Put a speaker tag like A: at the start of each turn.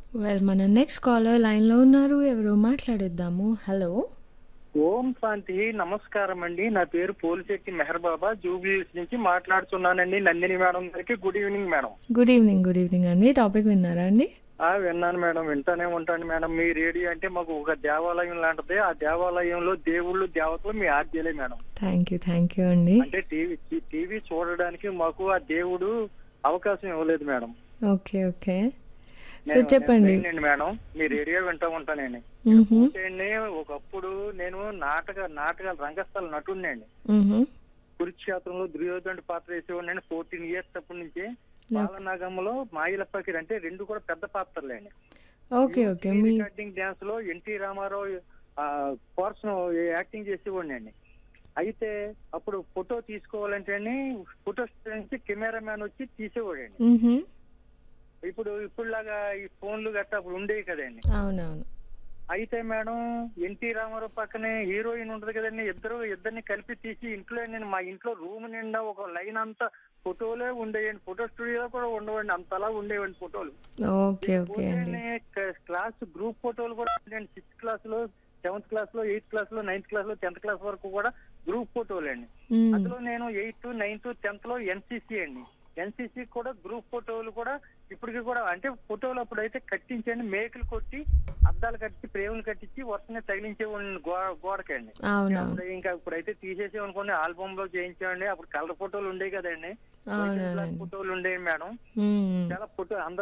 A: Well మన next caller లైన్లో ఉన్నారు ఎవరో మాట్లాడేద్దాము హలో
B: ఓం శాంతి నమస్కారం అండి నా పేరు పోలిశెట్టి మెహర్ బాబా జూబ్లీస్ నుంచి మాట్లాడుతున్నానండి నందిని మేడం గారికి good evening madam
A: good evening good evening అండి టాపిక్ విన్నారా అండి
B: ఆ విన్నాను మేడం వింటానే ఉంటాను మేడం మీ రేడియో అంటే మాకు ఒక దేవాలయం లాంటిది ఆ దేవాలయంలో దేవుళ్ళు దేవతలు మీ ఆర్జీలే madam
A: thank you thank you అండి
B: అంటే టీవీ టీవీ చూడడానికి మాకు ఆ దేవుడు అవకాశం ఇవ్వలేదు మేడం
A: ఓకే ఓకే సో
B: నేను-
A: చెప్పండి
B: నేను ఏంటండి మేడం మీ రేడియో వింటా ఉంటానండి
A: మ్హూ,
B: ఏంటండి, ఒకప్పుడు నేను నాటక నాటకాల రంగస్థల నటుడినండి
A: మ్హూ.
B: కురుక్షేత్రంలో దుర్యోధనుడి పాత్ర వేసేవాడిని ఫోర్టీన్ ఇయర్స్ అప్పటి నుంచి బాలనాగంలో మాయిలప్పకి అంటే రెండు కూడా పెద్ద పాత్రలే అండి
A: ఓకే ఓకే మీ
B: రికార్డింగ్ డాన్స్ లో ఎన్టీ రామారావు పోర్షన్ యాక్టింగ్ చేసేవాడిని అండి అయితే అప్పుడు ఫోటో తీసుకోవాలంటే ఫోటో నుంచి కెమెరా మ్యాన్ వచ్చి తీసేవాడండి
A: మ్హూ.
B: ఇప్పుడు ఇప్పుడులాగా ఈ ఫోన్లు గట్రా అప్పుడు ఉండేవి కదండి
A: అవునవును
B: అయితే మేడం ఎన్టీ రామారావు పక్కనే హీరోయిన్ ఉంటది కదండి ఇద్దరు ఇద్దరిని కలిపి తీసి ఇంట్లో నేను మా ఇంట్లో రూమ్ నిండా ఒక లైన్ అంతా ఫోటోలే ఉండేయండి ఫోటో స్టూడియో కూడా ఉండవండి అంతలా ఉండేవండి ఫోటోలు
A: ఓకే ఓకే అండి
B: పోతేనే క- క్లాస్ గ్రూప్ ఫోటోలు కూడా ఉండేయండి సిక్స్త్ క్లాస్ లో సెవెంత్ క్లాస్ లో ఎయిత్ క్లాస్ లో నైన్త్ క్లాస్ లో టెన్త్ క్లాస్ వరకు కూడా గ్రూప్ ఫోటోలు అండి
A: మ్,
B: అందులో నేను ఎయిత్ నైన్త్ టెన్త్ లో ఎన్సీసీ అండి ఎన్సీసీ కూడా గ్రూప్ ఫోటోలు కూడా ఇప్పటికి కూడా అంటే ఫోటోలు అప్పుడు అయితే కట్టించండి మేకలు కొట్టి అద్దాలు కట్టి ప్రేములు కట్టించి వరుసనే తగిలించే గోడకండి
A: అవునవును
B: అప్పుడు ఇంకా ఇప్పుడైతే తీసేసామనుకోండి ఆల్బమ్ లో చేయించామండి అప్పుడు కలర్ ఫోటోలు ఉండేవి కదండి
A: అవునవునండి
B: ఫోటోలు ఉండేవి మేడం
A: మ్,
B: చాలా ఫోటో అందరూ